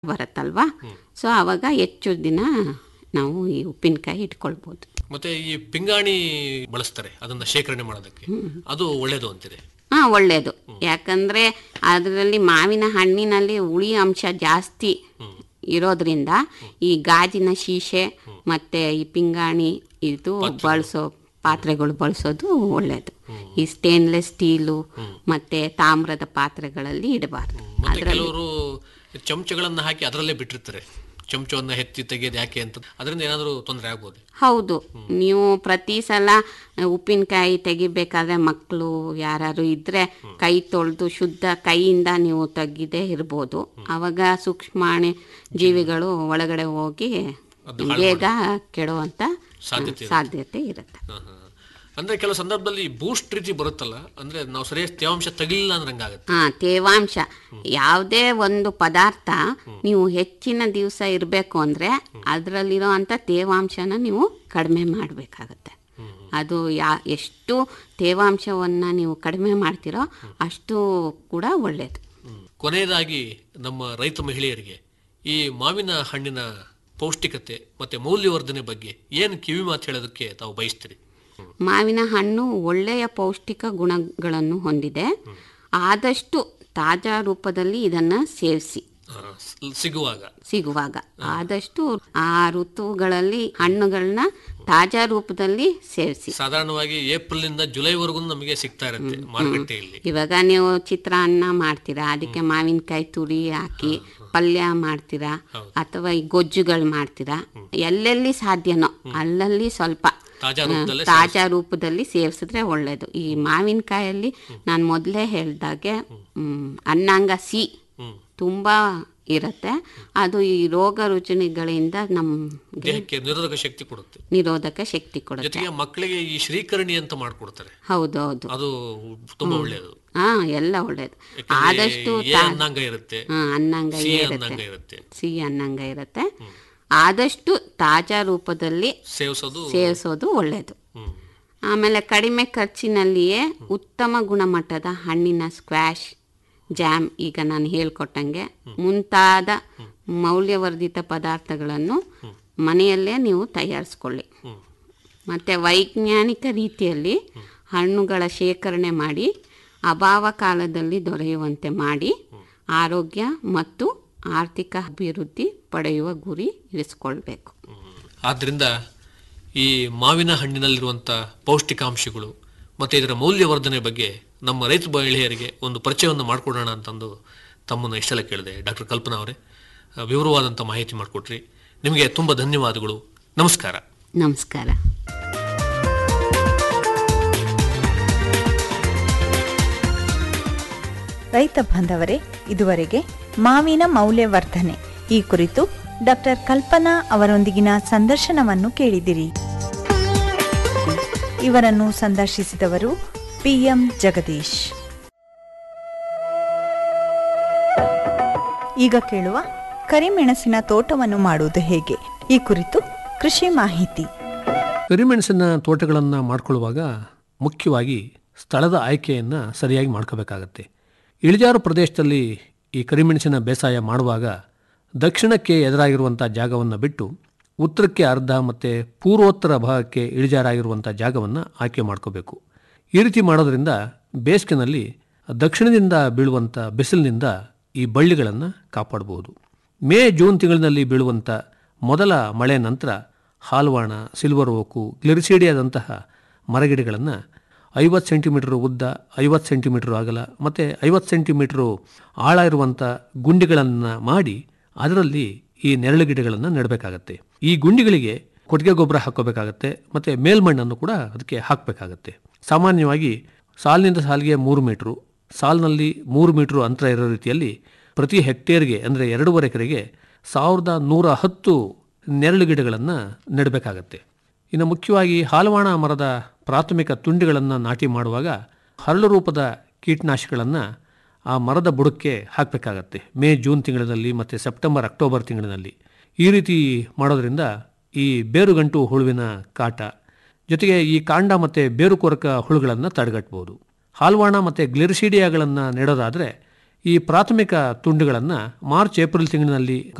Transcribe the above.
ಬರುತ್ತಲ್ವಾ so ಆವಾಗ ಹೆಚ್ಚು ದಿನ ನಾವು ಈ ಉಪ್ಪಿನಕಾಯಿ ಇಟ್ಕೊಳ್ಬೋದು ಮತ್ತೆ ಈ ಪಿಂಗಾಣಿ ಬಳಸ್ತಾರೆ ಅದನ್ನ ಶೇಖರಣೆ ಮಾಡೋದಕ್ಕೆ ಅದು ಒಳ್ಳೇದು ಅಂತೀರಿ ಹಾಂ ಒಳ್ಳೆಯದು ಯಾಕಂದರೆ ಅದರಲ್ಲಿ ಮಾವಿನ ಹಣ್ಣಿನಲ್ಲಿ ಹುಳಿ ಅಂಶ ಜಾಸ್ತಿ ಇರೋದ್ರಿಂದ ಈ ಗಾಜಿನ ಶೀಶೆ ಮತ್ತು ಈ ಪಿಂಗಾಣಿ ಇದು ಬಳಸೋ ಪಾತ್ರೆಗಳು ಬಳಸೋದು ಒಳ್ಳೆಯದು ಈ ಸ್ಟೇನ್ಲೆಸ್ ಸ್ಟೀಲು ಮತ್ತು ತಾಮ್ರದ ಪಾತ್ರೆಗಳಲ್ಲಿ ಇಡಬಾರ್ದು ಮತ್ತೆ ಕೆಲವರು ಚಮಚಗಳನ್ನ ಹಾಕಿ ಅದರಲ್ಲೇ ಬಿಟ್ಟಿರ್ತಾರೆ ಚಮಚವನ್ನ ಎತ್ತಿ ತೆಗೆಯೋದು ಯಾಕೆ ಅಂತ ಅದರಿಂದ ಏನಾದರೂ ತೊಂದರೆ ಆಗ್ಬೋದು ಹೌದು ನೀವು ಪ್ರತಿ ಸಲ ಉಪ್ಪಿನಕಾಯಿ ತೆಗಿಬೇಕಾದ್ರೆ ಮಕ್ಕಳು ಯಾರು ಇದ್ರೆ ಕೈ ತೊಳೆದು ಶುದ್ಧ ಕೈಯಿಂದ ನೀವು ತೆಗಿದೇ ಇರ್ಬೋದು ಆವಾಗ ಸೂಕ್ಷ್ಮಾಣು ಜೀವಿಗಳು ಒಳಗಡೆ ಹೋಗಿ ಬೇಗ ಕೆಡುವಂತ ಸಾಧ್ಯತೆ ಸಾಧ್ಯತೆ ಇರುತ್ತೆ ಹ, ಹ. ಅಂದ್ರೆ ಕೆಲವು ಸಂದರ್ಭದಲ್ಲಿ ಬೂಸ್ಟ್ ರೀತಿ ಬರುತ್ತಲ್ಲ ಅಂದ್ರೆ ನಾವು ಸರಿಯಾಗಿ ತೇವಾಂಶ ತಗಿಲಿಲ್ಲ ಅಂದ್ರೆ ಹಂಗಾಗತ್ತೆ ಹಾ ತೇವಾಂಶ ಯಾವುದೇ ಒಂದು ಪದಾರ್ಥ ನೀವು ಹೆಚ್ಚಿನ ದಿವಸ ಇರಬೇಕು ಅಂದ್ರೆ ಅದರಲ್ಲಿರೋ ಅಂಥ ತೇವಾಂಶನ ನೀವು ಕಡಿಮೆ ಮಾಡಬೇಕಾಗತ್ತೆ ಅದು ಯಾ ಎಷ್ಟು ತೇವಾಂಶವನ್ನು ನೀವು ಕಡಿಮೆ ಮಾಡ್ತೀರೋ ಅಷ್ಟು ಕೂಡ ಒಳ್ಳೆಯದು ಹ್ಮ್. ಕೊನೆಯದಾಗಿ ನಮ್ಮ ರೈತ ಮಹಿಳೆಯರಿಗೆ ಈ ಮಾವಿನ ಹಣ್ಣಿನ ಪೌಷ್ಟಿಕತೆ ಮತ್ತೆ ಮೌಲ್ಯವರ್ಧನೆ ಬಗ್ಗೆ ಏನು ಕಿವಿ ಮಾತು ಹೇಳೋದಕ್ಕೆ ತಾವು ಬಯಸ್ತೀರಿ ಮಾವಿನ ಹಣ್ಣು ಒಳ್ಳೆಯ ಪೌಷ್ಟಿಕ ಗುಣಗಳನ್ನು ಹೊಂದಿದೆ ಆದಷ್ಟು ತಾಜಾ ರೂಪದಲ್ಲಿ ಇದನ್ನು ಸೇವಿಸಿ ಆ, ಸ್- ಸಿಗುವಾಗ ಸಿಗುವಾಗ ಆದಷ್ಟು ಆ ಋತುಗಳಲ್ಲಿ ಹಣ್ಣುಗಳನ್ನ ತಾಜಾ ರೂಪದಲ್ಲಿ ಸೇವಿಸಿ ಸಾಧಾರಣವಾಗಿ ಏಪ್ರಿಲ್ ನಿಂದ ಜುಲೈವರೆಗೂ ನಮಗೆ ಸಿಗ್ತಾ ಇರುತ್ತೆ ಮಾರುಕಟ್ಟೆಯಲ್ಲಿ ಇವಾಗ ನೀವು ಚಿತ್ರಾನ್ನ ಮಾಡ್ತೀರಾ ಅದಕ್ಕೆ ಮಾವಿನಕಾಯಿ ತುರಿ ಹಾಕಿ ಪಲ್ಯ ಮಾಡ್ತೀರಾ ಅಥವಾ ಈ ಗೊಜ್ಜುಗಳು ಮಾಡ್ತೀರಾ ಎಲ್ಲೆಲ್ಲಿ ಸಾಧ್ಯನೋ ಅಲ್ಲಲ್ಲಿ ಸ್ವಲ್ಪ ತಾಜಾ ರೂಪದಲ್ಲೇ ತಾಜಾ ರೂಪದಲ್ಲಿ ಸೇವಿಸಿದ್ರೆ ಒಳ್ಳೇದು ಈ ಮಾವಿನಕಾಯಲ್ಲಿ ನಾನು ಮೊದಲೇ ಹೇಳ್ದಾಗೆ ಮ್, ಅನ್ನಾಂಗ ಸಿ ಹ್ಮ್ ತುಂಬಾ ಇರುತ್ತೆ ಅದು ಈ ರೋಗ ರುಜಿನಗಳಿಂದ ನಮ್ಗೆ ದೇಹಕ್ಕೆ ನಿರೋಧಕ ಶಕ್ತಿ ಕೊಡುತ್ತೆ ನಿರೋಧಕ ಶಕ್ತಿ ಕೊಡುತ್ತೆ ಜೊತೆಗೆ ಮಕ್ಕಳಿಗೆ ಈ ಶ್ರೀಕರಣಿ ಅಂತ ಮಾಡ್ಕೊಡ್ತಾರೆ ಹೌದೌದು ಅದು ತುಂಬಾ ಒಳ್ಳೆಯದು ಹಾ ಎಲ್ಲ ಒಳ್ಳೇದು ಯಾಕಂದ್ರೆ ಆದಷ್ಟು ಎ ಅನ್ನಂಗ ಇರುತ್ತೆ ಹಾ, ಅನ್ನಂಗ ಸಿ ಇರುತ್ತೆ ಅನ್ನಂಗ ಇರುತ್ತೆ ಸಿಹಿ ಅನ್ನಂಗ ಇರುತ್ತೆ ಆದಷ್ಟು ತಾಜಾ ರೂಪದಲ್ಲಿ ಸೇವಿಸೋದು ಸೇವಿಸೋದು ಒಳ್ಳೆಯದು ಹ್ಮ್ ಆಮೇಲೆ ಕಡಿಮೆ ಖರ್ಚಿನಲ್ಲಿಯೇ ಉತ್ತಮ ಗುಣಮಟ್ಟದ ಹಣ್ಣಿನ ಸ್ಕ್ವಾಶ್ ಜಾಮ್ ಈಗ ನಾನು ಹೇಳ್ಕೊಟ್ಟಂಗೆ ಮುಂತಾದ ಮೌಲ್ಯವರ್ಧಿತ ಪದಾರ್ಥಗಳನ್ನು ಮನೆಯಲ್ಲೇ ನೀವು ತಯಾರಿಸ್ಕೊಳ್ಳಿ ಹ್ಮ್ ಮತ್ತು ವೈಜ್ಞಾನಿಕ ರೀತಿಯಲ್ಲಿ ಹಣ್ಣುಗಳ ಶೇಖರಣೆ ಮಾಡಿ ಅಭಾವ ಕಾಲದಲ್ಲಿ ದೊರೆಯುವಂತೆ ಮಾಡಿ ಆರೋಗ್ಯ ಮತ್ತು ಆರ್ಥಿಕ ಅಭಿವೃದ್ಧಿ ಪಡೆಯುವ ಗುರಿ ಇರಿಸ್ಕೊಳ್ಬೇಕು ಆದ್ದರಿಂದ ಈ ಮಾವಿನ ಹಣ್ಣಿನಲ್ಲಿರುವಂಥ ಪೌಷ್ಟಿಕಾಂಶಗಳು ಮತ್ತು ಇದರ ಮೌಲ್ಯವರ್ಧನೆ ಬಗ್ಗೆ ನಮ್ಮ ರೈತ ಮಹಿಳೆಯರಿಗೆ ಒಂದು ಪರಿಚಯವನ್ನು ಮಾಡಿಕೊಡೋಣ ಅಂತಂದು ತಮ್ಮನ್ನು ಇಷ್ಟೆಲ್ಲ ಕೇಳಿದೆ ಡಾಕ್ಟರ್ ಕಲ್ಪನಾ ಅವರೇ ಆ, ವಿವರವಾದಂಥ ಮಾಹಿತಿ ಮಾಡಿಕೊಟ್ರಿ ನಿಮಗೆ ತುಂಬ ಧನ್ಯವಾದಗಳು ನಮಸ್ಕಾರ ನಮಸ್ಕಾರ ರೈತ ಬಾಂಧವರೇ ಇದುವರೆಗೆ ಮಾವಿನ ಮೌಲ್ಯವರ್ಧನೆ ಈ ಕುರಿತು ಡಾಕ್ಟರ್ ಕಲ್ಪನಾ ಅವರೊಂದಿಗಿನ ಸಂದರ್ಶನವನ್ನು ಕೇಳಿದಿರಿ ಇವರನ್ನು ಸಂದರ್ಶಿಸಿದವರು ಪಿಎಂ ಜಗದೀಶ್ ಈಗ ಕೇಳುವ ಕರಿಮೆಣಸಿನ ತೋಟವನ್ನು ಮಾಡುವುದು ಹೇಗೆ ಈ ಕುರಿತು ಕೃಷಿ ಮಾಹಿತಿ ಕರಿಮೆಣಸಿನ ತೋಟಗಳನ್ನು ಮಾಡ್ಕೊಳ್ಳುವಾಗ ಮುಖ್ಯವಾಗಿ ಸ್ಥಳದ ಆಯ್ಕೆಯನ್ನು ಸರಿಯಾಗಿ ಮಾಡ್ಕೋಬೇಕಾಗತ್ತೆ ಇಳಿಜಾರು ಪ್ರದೇಶದಲ್ಲಿ ಈ ಕರಿಮೆಣಸಿನ ಬೇಸಾಯ ಮಾಡುವಾಗ ದಕ್ಷಿಣಕ್ಕೆ ಎದುರಾಗಿರುವಂಥ ಜಾಗವನ್ನು ಬಿಟ್ಟು ಉತ್ತರಕ್ಕೆ ಅರ್ಧ ಮತ್ತು ಪೂರ್ವೋತ್ತರ ಭಾಗಕ್ಕೆ ಇಳಿಜಾರಾಗಿರುವಂಥ ಜಾಗವನ್ನು ಆಯ್ಕೆ ಮಾಡ್ಕೋಬೇಕು ಈ ರೀತಿ ಮಾಡೋದ್ರಿಂದ ಬೇಸಿಗೆನಲ್ಲಿ ದಕ್ಷಿಣದಿಂದ ಬೀಳುವಂಥ ಬಿಸಿಲಿನಿಂದ ಈ ಬಳ್ಳಿಗಳನ್ನು ಕಾಪಾಡಬಹುದು ಮೇ ಜೂನ್ ತಿಂಗಳಿನಲ್ಲಿ ಬೀಳುವಂಥ ಮೊದಲ ಮಳೆ ನಂತರ ಹಾಲ್ವಾಣ ಸಿಲ್ವರ್ ಓಕು ಗ್ಲಿರಿಸೀಡಿಯಾದಂತಹ ಮರಗಿಡಗಳನ್ನು ಐವತ್ತು ಸೆಂಟಿಮೀಟರ್ ಉದ್ದ ಐವತ್ತು ಸೆಂಟಿಮೀಟರ್ ಅಗಲ ಮತ್ತು ಐವತ್ತು ಸೆಂಟಿಮೀಟರು ಆಳ ಇರುವಂಥ ಗುಂಡಿಗಳನ್ನು ಮಾಡಿ ಅದರಲ್ಲಿ ಈ ನೆರಳು ಗಿಡಗಳನ್ನು ನೆಡಬೇಕಾಗತ್ತೆ ಈ ಗುಂಡಿಗಳಿಗೆ ಕೊಟ್ಟಿಗೆ ಗೊಬ್ಬರ ಹಾಕೋಬೇಕಾಗತ್ತೆ ಮತ್ತು ಮೇಲ್ಮಣ್ಣನ್ನು ಕೂಡ ಅದಕ್ಕೆ ಹಾಕಬೇಕಾಗತ್ತೆ ಸಾಮಾನ್ಯವಾಗಿ ಸಾಲಿನಿಂದ ಸಾಲಿಗೆ ಮೂರು ಮೀಟ್ರು ಸಾಲಿನಲ್ಲಿ ಮೂರು ಮೀಟ್ರು ಅಂತರ ಇರೋ ರೀತಿಯಲ್ಲಿ ಪ್ರತಿ ಹೆಕ್ಟೇರ್ಗೆ ಅಂದರೆ ಎರಡೂವರೆ ಎಕರೆಗೆ ಸಾವಿರದ ನೂರ ಹತ್ತು ನೆರಳು ಗಿಡಗಳನ್ನು ನೆಡಬೇಕಾಗತ್ತೆ ಇನ್ನು ಮುಖ್ಯವಾಗಿ ಹಾಲವಾಣ ಮರದ ಪ್ರಾಥಮಿಕ ತುಂಡುಗಳನ್ನು ನಾಟಿ ಮಾಡುವಾಗ ಹರಳು ರೂಪದ ಕೀಟನಾಶಕಗಳನ್ನು ಆ ಮರದ ಬುಡಕ್ಕೆ ಹಾಕಬೇಕಾಗತ್ತೆ ಮೇ ಜೂನ್ ತಿಂಗಳಿನಲ್ಲಿ ಮತ್ತು ಸೆಪ್ಟೆಂಬರ್ ಅಕ್ಟೋಬರ್ ತಿಂಗಳಿನಲ್ಲಿ ಈ ರೀತಿ ಮಾಡೋದ್ರಿಂದ ಈ ಬೇರುಗಂಟು ಹುಳುವಿನ ಕಾಟ ಜೊತೆಗೆ ಈ ಕಾಂಡ ಮತ್ತು ಬೇರು ಕೊರಕ ಹುಳುಗಳನ್ನು ತಡೆಗಟ್ಟಬಹುದು ಹಾಲ್ವಾಣ ಮತ್ತು ಗ್ಲಿರಿಸೀಡಿಯಾಗಳನ್ನು ನೆಡೋದಾದರೆ ಈ ಪ್ರಾಥಮಿಕ ತುಂಡುಗಳನ್ನು ಮಾರ್ಚ್ ಏಪ್ರಿಲ್ ತಿಂಗಳಿನಲ್ಲಿ